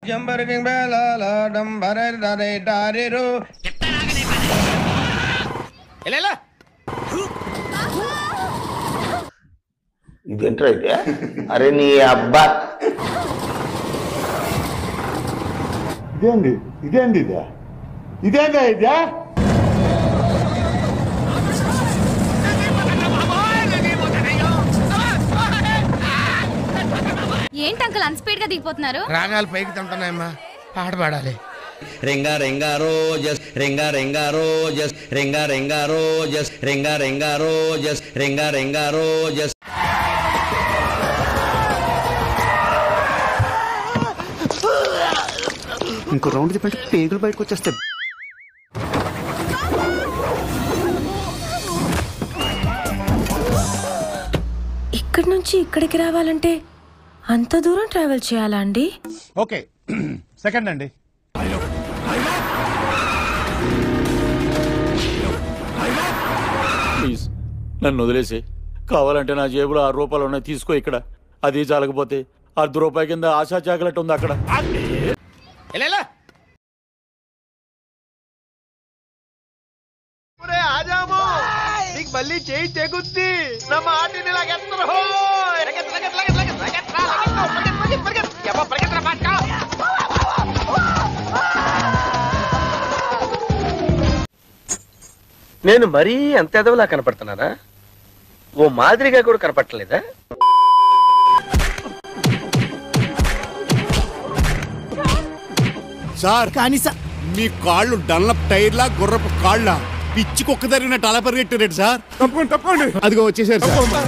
జంబరకింగ్ బేలాల డంబరే డరే డారిరు ఎలా ఇదేంట్రా అయితే అరే నీ అబ్బా ఇదేంది ఇదేంది ఇదే ఇదేందా ఇదే ఏంటి అంకుల్ అన్స్పీడ్ గా దిగిపోతున్నారు రాగాలు పైకి తంటున్నాయమ్మా పాట పాడాలి Ringa ringa roses, ringa ringa roses, ringa ringa roses, ringa ringa roses, ringa ringa roses. ఇంకో రౌండ్ తిప్పంటే పేగులు బయటకు వచ్చేస్తాయి ఇక్కడి నుంచి ఇక్కడికి రావాలంటే అంత దూరం ట్రావెల్ చేయాలా అండి ఓకే సెకండ్ అండి ప్లీజ్ నన్ను వదిలేసి కావాలంటే నా జేబులో ఆరు రూపాయలు ఉన్నాయి తీసుకో ఇక్కడ అది చాలకపోతే అర్ధ రూపాయి కింద ఆశా చాకలెట్ ఉంది అక్కడ ఎలా నీకు మళ్ళీ చేయి తెగుద్ది నా మాటిని లాగెత్తరు నేను మరీ అంత ఎదవలా కనపడుతున్నారా ఓ మాదిరిగా కూడా కనపడలేదా సార్ కానీ సార్ మీ కాళ్ళు డల్లప్ టైర్లా గుర్రపు కాళ్ళ పిచ్చి కుక్క జరిగినట్టు అలా పరిగెట్టారేంటి సార్ తప్పకుండా తప్పండి అదిగో వచ్చేసారు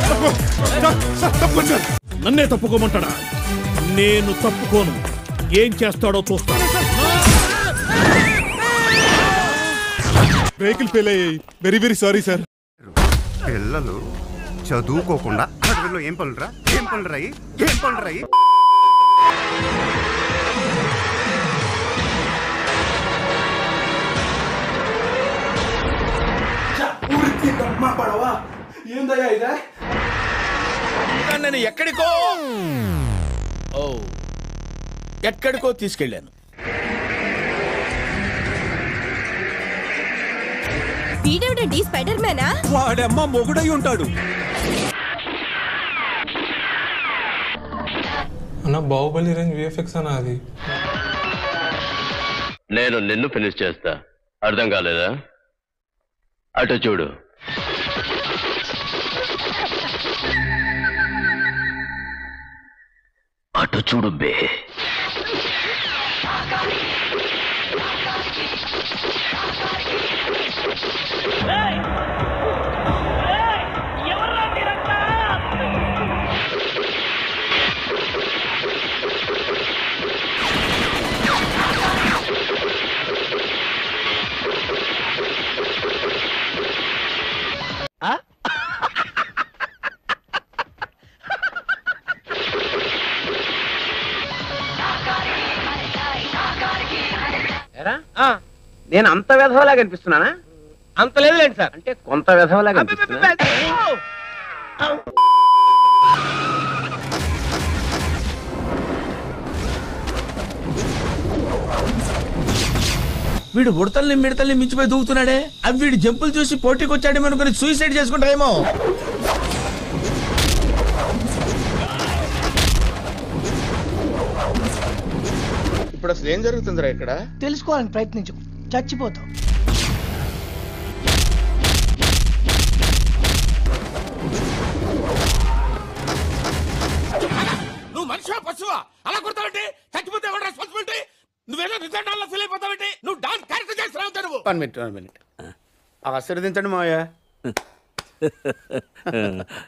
సార్ నన్నే తప్పుకోమంటాడా నేను తప్పుకోను ఏం చేస్తాడో చూస్తాను వెహికల్ ఫెయిల్ అయ్యాయి వెరీ వెరీ సారీ సార్ పిల్లలు చదువుకోకుండా అడవిలో ఏం పనులురా ఏం పనులురాయి ఏం పనులురాయి నేను ఎక్కడికో ఓ ఎక్కడికో తీసుకెళ్ళాను వీడేవిడండి స్పైడర్ మ్యానా వాడమ్మ మొగుడై ఉంటాడు అన్న బాహుబలి రేంజ్ విఎఫ్ఎక్స్ అన్న అది నేను నిన్ను ఫినిష్ చేస్తా అర్థం కాలేదా అటు చూడు అటు చూడు బే నేను అంత విధవలాగా అనిపిస్తున్నానా అంత లేదులేండి సార్ అంటే కొంత విధవలాగా అనిపిస్తున్నా వీడు ఉడతల్ని మిడతల్ని మించిపోయి దూకుతున్నాడే అవి వీడు జంపులు చూసి పోటీకి వచ్చాడేమో అనుకుని సూసైడ్ చేసుకుంటారేమో ఇప్పుడు అసలు ఏం జరుగుతుందిరా ఇక్కడ తెలుసుకోవాలని ప్రయత్నించు చచ్చిపోతావు నువ్వు మనిషివా పశువా అలా కొడతావంటే చచ్చిపోతే ఎవరు రెస్పాన్సిబిలిటీ నువ్వేదో నిజంగా ఫీల్ అయిపోతావంటే నువ్వు డాన్స్ క్యారెక్టర్ చేస్తున్నావు నువ్వు వన్ మినిట్ వన్ మినిట్ ఆశీర్వదించండి మావయ్య